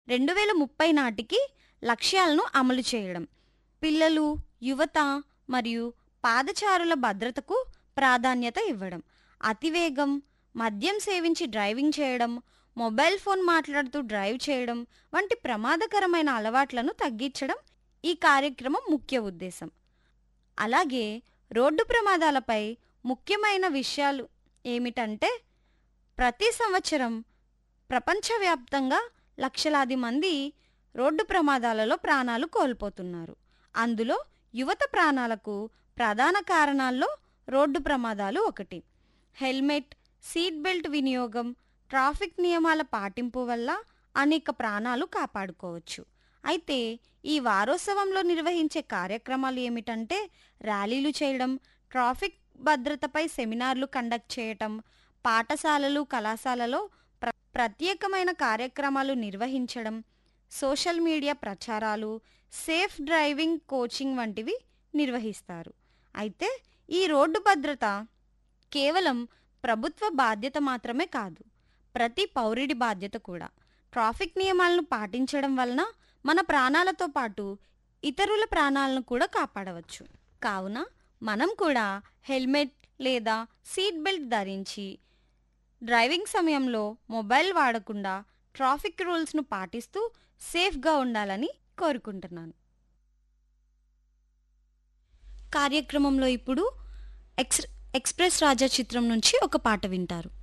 రెండు వేల ముప్పై నాటికి లక్ష్యాలను అమలు చేయడం పిల్లలు యువత మరియు పాదచారుల భద్రతకు ప్రాధాన్యత ఇవ్వడం అతివేగం మద్యం సేవించి డ్రైవింగ్ చేయడం మొబైల్ ఫోన్ మాట్లాడుతూ డ్రైవ్ చేయడం వంటి ప్రమాదకరమైన అలవాట్లను తగ్గించడం ఈ కార్యక్రమం ముఖ్య ఉద్దేశం అలాగే రోడ్డు ప్రమాదాలపై ముఖ్యమైన విషయాలు ఏమిటంటే ప్రతి సంవత్సరం ప్రపంచవ్యాప్తంగా లక్షలాది మంది రోడ్డు ప్రమాదాలలో ప్రాణాలు కోల్పోతున్నారు అందులో యువత ప్రాణాలకు ప్రధాన కారణాల్లో రోడ్డు ప్రమాదాలు ఒకటి హెల్మెట్ సీట్ బెల్ట్ వినియోగం ట్రాఫిక్ నియమాల పాటింపు వల్ల అనేక ప్రాణాలు కాపాడుకోవచ్చు అయితే ఈ వారోత్సవంలో నిర్వహించే కార్యక్రమాలు ఏమిటంటే ర్యాలీలు చేయడం ట్రాఫిక్ భద్రతపై సెమినార్లు కండక్ట్ చేయటం పాఠశాలలు కళాశాలలో ప్ర ప్రత్యేకమైన కార్యక్రమాలు నిర్వహించడం సోషల్ మీడియా ప్రచారాలు సేఫ్ డ్రైవింగ్ కోచింగ్ వంటివి నిర్వహిస్తారు అయితే ఈ రోడ్డు భద్రత కేవలం ప్రభుత్వ బాధ్యత మాత్రమే కాదు ప్రతి పౌరుడి బాధ్యత కూడా ట్రాఫిక్ నియమాలను పాటించడం వలన మన ప్రాణాలతో పాటు ఇతరుల ప్రాణాలను కూడా కాపాడవచ్చు కావున మనం కూడా హెల్మెట్ లేదా సీట్ బెల్ట్ ధరించి డ్రైవింగ్ సమయంలో మొబైల్ వాడకుండా ట్రాఫిక్ రూల్స్ను పాటిస్తూ సేఫ్గా ఉండాలని కోరుకుంటున్నాను కార్యక్రమంలో ఇప్పుడు ఎక్స్ ఎక్స్ప్రెస్ రాజా చిత్రం నుంచి ఒక పాట వింటారు